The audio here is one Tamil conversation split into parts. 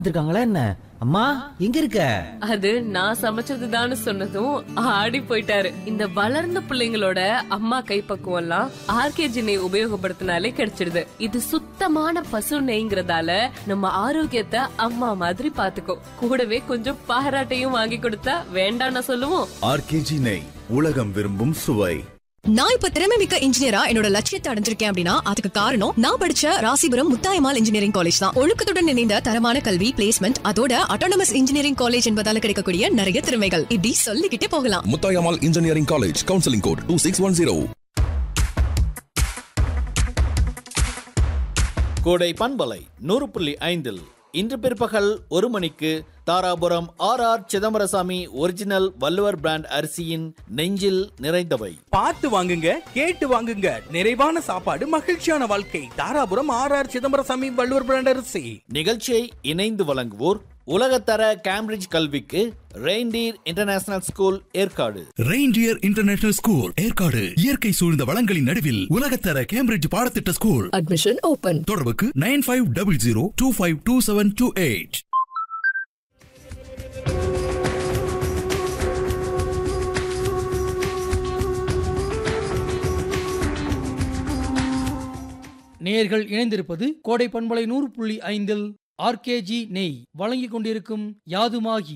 இருக்காங்களா என்ன அம்மா எங்க இருக்க அது நான் சமைச்சதுதான்னு சொன்னதும் ஆடி போயிட்டாரு இந்த வளர்ந்த பிள்ளைங்களோட அம்மா கைப்பக்குவம் எல்லாம் ஆர்கேஜி நெய் உபயோகப்படுத்தினாலே கிடைச்சிடுது இது சுத்தமான பசு நெய்ங்கிறதால நம்ம ஆரோக்கியத்தை அம்மா மாதிரி பாத்துக்கோ கூடவே கொஞ்சம் பாராட்டையும் வாங்கி கொடுத்தா வேண்டாம்னு சொல்லுவோம் ஆர்கேஜி நெய் உலகம் விரும்பும் சுவை நான் இப்ப திறமை மிக்க இன்ஜினியரா என்னோட லட்சியத்தை அடைஞ்சிருக்கேன் அப்படின்னா அதுக்கு காரணம் நான் படிச்ச ராசிபுரம் முத்தாயமால் இன்ஜினியரிங் காலேஜ் தான் ஒழுக்கத்துடன் இணைந்த தரமான கல்வி பிளேஸ்மெண்ட் அதோட அட்டானமஸ் இன்ஜினியரிங் காலேஜ் என்பதால கிடைக்கக்கூடிய நிறைய திறமைகள் இப்படி சொல்லிக்கிட்டே போகலாம் Muthayammal engineering college counselling code two six one zero Kodai பண்பலை நூறு புள்ளி ஐந்தில் இன்று பிற்பகல் ஒரு மணிக்கு Dharapuram R R Chidambarasamy original Valluvar brand அரிசியின் நெஞ்சில் நிறைந்தவை பார்த்து வாங்குங்க கேட்டு வாங்குங்க நிறைவான சாப்பாடு மகிழ்ச்சியான வாழ்க்கை Dharapuram R R Chidambarasamy Valluvar brand அரிசி நிகழ்ச்சியை இணைந்து வழங்குவோர் உலகத்தர கேம்பிரிட்ஜ் கல்விக்கு Reindeer International School Yercaud Reindeer International School Yercaud இயற்கை சூழ்ந்த வளங்களின் நடுவில் உலகத்தர கேம்பிரிட்ஜ் பாடத்திட்ட ஸ்கூல் அட்மிஷன் ஓபன் தொடர்புக்கு nine five double zero two five two seven two eight நேயர்கள் இணைந்திருப்பது கோடை பண்பலை நூறு புள்ளி ஐந்தில் ஆர்கேஜி நெய் வழங்கிக் கொண்டிருக்கும் யாதுமாகி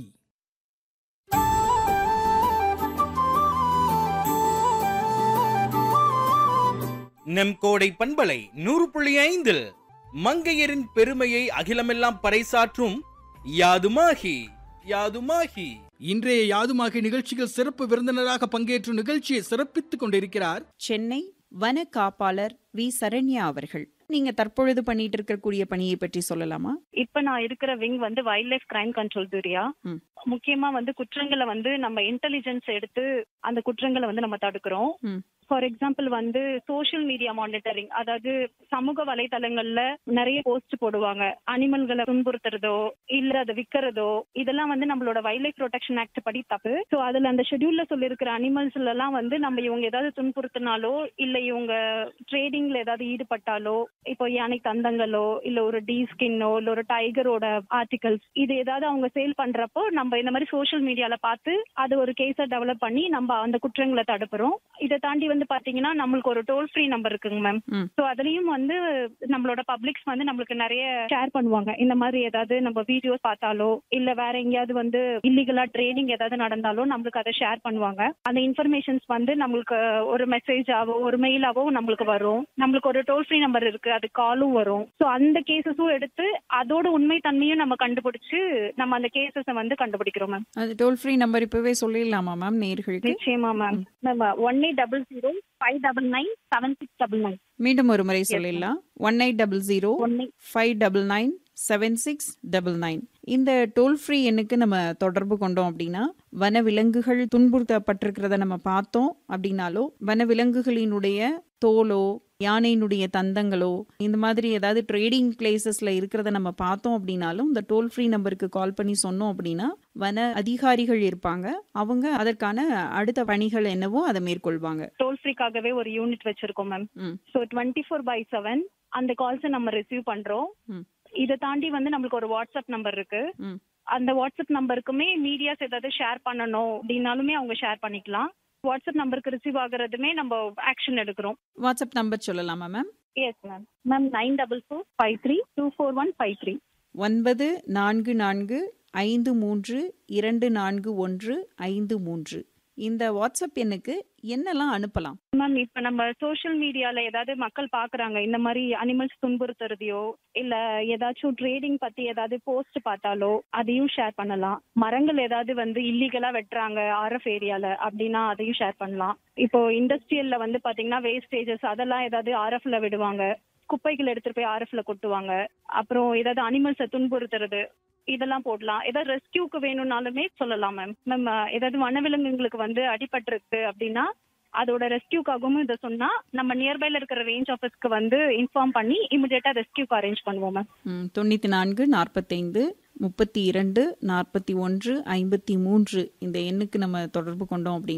நம் கோடை பண்பலை நூறு புள்ளி ஐந்தில் மங்கையரின் பெருமையை அகிலமெல்லாம் பறைசாற்றும் யாதுமாகி யாதுமாகி இன்றைய யாதுமாகி நிகழ்ச்சியில் சிறப்பு விருந்தினராக பங்கேற்று நிகழ்ச்சியை சிறப்பித்துக் கொண்டிருக்கிறார் சென்னை வன காப்பாளர் வி சரண்யா அவர்கள் நீங்க தற்பொழுது பண்ணிட்டு இருக்கக்கூடிய பணியை பற்றி சொல்லலாமா இப்ப நான் இருக்கிற விங் வந்து வைல்ட் லைஃப் கிரைம் கண்ட்ரோல் துரியா ம். முக்கியமா வந்து குற்றங்களை வந்து நம்ம இன்டெலிஜென்ஸ் எடுத்து அந்த குற்றங்களை வந்து நம்ம தடுக்கிறோம் ம். ஃபார் எக்ஸாம்பிள் வந்து சோஷியல் மீடியா மானிட்டரிங் அதாவது சமூக வலைதளங்கள்ல நிறைய போஸ்ட் போடுவாங்க அனிமல்களை துன்புறுத்துறதோ இல்ல அதை விக்கிறதோ இதெல்லாம் வந்து நம்மளோட வைல்ட் லைஃப் ப்ரொடெக்ஷன் ஆக்ட் படி தப்பு ஸோ அதுல அந்த ஷெட்யூல்ல சொல்லியிருக்கிற அனிமல்ஸ்ல எல்லாம் வந்து நம்ம இவங்க ஏதாவது துன்புறுத்தினாலோ இல்ல இவங்க ட்ரேடிங்ல ஏதாவது ஈடுபட்டாலோ இப்போ யானை தந்தங்களோ இல்ல ஒரு டீ ஸ்கின்னோ இல்ல ஒரு டைகரோட ஆர்டிகல்ஸ் இது ஏதாவது அவங்க சேல் பண்றப்போ நம்ம இந்த மாதிரி சோஷியல் மீடியால பார்த்து அது ஒரு கேஸை டெவலப் பண்ணி நம்ம அந்த குற்றங்களை தடுப்புறோம் இதை தாண்டி வந்து பாத்தீங்கன்னா நம்மளுக்கு ஒரு டோல் ஃப்ரீ நம்பர் இருக்குங்க மேம் ம். ஸோ அதுலயும் வந்து நம்மளோட பப்ளிக்ஸ் வந்து நம்மளுக்கு நிறைய ஷேர் பண்ணுவாங்க இந்த மாதிரி ஏதாவது நம்ம வீடியோஸ் பார்த்தாலோ இல்ல வேற எங்கேயாவது வந்து இல்லீகலா ட்ரைனிங் ஏதாவது நடந்தாலோ நம்மளுக்கு அதை ஷேர் பண்ணுவாங்க அந்த இன்ஃபர்மேஷன்ஸ் வந்து நம்மளுக்கு ஒரு மெசேஜாவோ ஒரு மெயிலாவோ நம்மளுக்கு வரும் நம்மளுக்கு ஒரு டோல் ஃப்ரீ நம்பர் இருக்கு அது காலும் வரும் ஸோ அந்த கேசஸும் எடுத்து அதோட உண்மை தன்மையும் நம்ம கண்டுபிடிச்சு நம்ம அந்த கேசஸை வந்து கண்டுபிடிக்கிறோம் மேம் அது டோல் ஃப்ரீ நம்பர் இப்பவே சொல்லிடலாமா மேம் நேர்களுக்கு நிச்சயமா ma'am ma'am one eight double zero five double nine seven six double nine மீண்டும் ஒரு முறை சொல்லிடலாம் one eight double zero one eight five double nine seven six double nine இந்த டோல் ஃப்ரீ எண்ணுக்கு நம்ம தொடர்பு கொண்டோம் அப்படின்னா வன விலங்குகள் துன்புறுத்தப்பட்டிருக்கிறத நம்ம பார்த்தோம் அப்படின்னாலோ வன விலங்குகளினுடைய தோலோ யானையினுடைய தந்தங்களோ இந்த மாதிரி ஏதாவது ட்ரேடிங் பிளேசஸ்ல இருக்கிறத நம்ம பார்த்தோம் அப்படின்னாலும் இந்த டோல் ஃப்ரீ நம்பருக்கு கால் பண்ணி சொன்னோம் அப்படின்னா வன அதிகாரிகள் இருப்பாங்க அவங்க அதற்கான அடுத்த பணிகள் என்னவோ அதை மேற்கொள்வாங்க டோல் ஃப்ரீக்காகவே ஒரு யூனிட் வச்சிருக்கோம் மேம் ம். So twenty four by seven அந்த கால்ஸை நம்ம ரிசீவ் பண்றோம் ம். இதை தாண்டி வந்து நம்மளுக்கு ஒரு வாட்ஸ்அப் நம்பர் இருக்கு ம். அந்த வாட்ஸ்அப் நம்பருக்குமே மீடியாஸ் ஏதாவது ஷேர் பண்ணணும் அப்படின்னாலுமே அவங்க ஷேர் பண்ணிக்கலாம் வாட்ஸ்அப் நம்பருக்கு ரிசீவ் ஆகுறதுமே நம்ம ஆக்ஷன் எடுக்கிறோம் வாட்ஸ்அப் நம்பர் சொல்லலாமா ma'am yes ma'am ma'am nine double four five three two four one five three ஒன்பது நான்கு நான்கு ஐந்து மூன்று இரண்டு நான்கு ஒன்று ஐந்து மூன்று இந்த வாட்ஸ்அப் எண்ணுக்கு என்னெல்லாம் அனுப்பலாம் மேம் இப்ப நம்ம சோஷியல் மீடியால ஏதாவது மக்கள் பாக்குறாங்க இந்த மாதிரி அனிமல்ஸ் துன்புறுத்துறதையோ இல்ல ஏதாச்சும் ட்ரேடிங் பத்தி ஏதாவது போஸ்ட் பார்த்தாலோ அதையும் ஷேர் பண்ணலாம் மரங்கள் ஏதாவது வந்து இல்லீகலா வெட்டுறாங்க ஆர்எஃப் ஏரியால அப்படின்னா அதையும் ஷேர் பண்ணலாம் இப்போ இண்டஸ்ட்ரியல்ல வந்து பாத்தீங்கன்னா வேஸ்டேஜஸ் அதெல்லாம் ஏதாவது ஆர்எஃப்ல விடுவாங்க குப்பைகள் எடுத்துட்டு போய் ஆர்எஃப்ல கொட்டுவாங்க அப்புறம் ஏதாவது அனிமல்ஸை துன்புறுத்துறது இதெல்லாம் போடலாம் ஏதாவது ரெஸ்கியூக்கு வேணும்னாலுமே சொல்லலாம் மேம் மேம் ஏதாவது வனவிலங்குகளுக்கு வந்து அடிபட்டிருக்கு அப்படின்னா அதோட ரெஸ்கியூக்காகவும் இதை சொன்னா நம்ம நியர்பைல இருக்கிற ரேஞ்ச் ஆஃபீஸ்க்கு வந்து இன்ஃபார்ம் பண்ணி இமிடியேட்டா ரெஸ்கியூக்கு அரேஞ்ச் பண்ணுவோம் மேம் ம், தொண்ணூத்தி நான்கு நாற்பத்தைந்து முப்பத்தி இரண்டு நாற்பத்தி ஒன்று ஐம்பத்தி மூன்று இந்த எண்ணுக்கு நம்ம தொடர்பு கொண்டோம் அப்படின்னா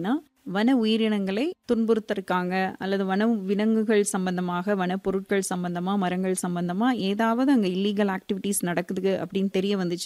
வன உயிரினங்களை துன்புறுத்திருக்காங்க அல்லது வன விலங்குகள் சம்பந்தமாக வன பொருட்கள் சம்பந்தமா மரங்கள் சம்பந்தமா ஏதாவது அங்க இல்லீகல் ஆக்டிவிட்டீஸ் நடக்குது அப்படின்னு தெரிய வந்துச்சு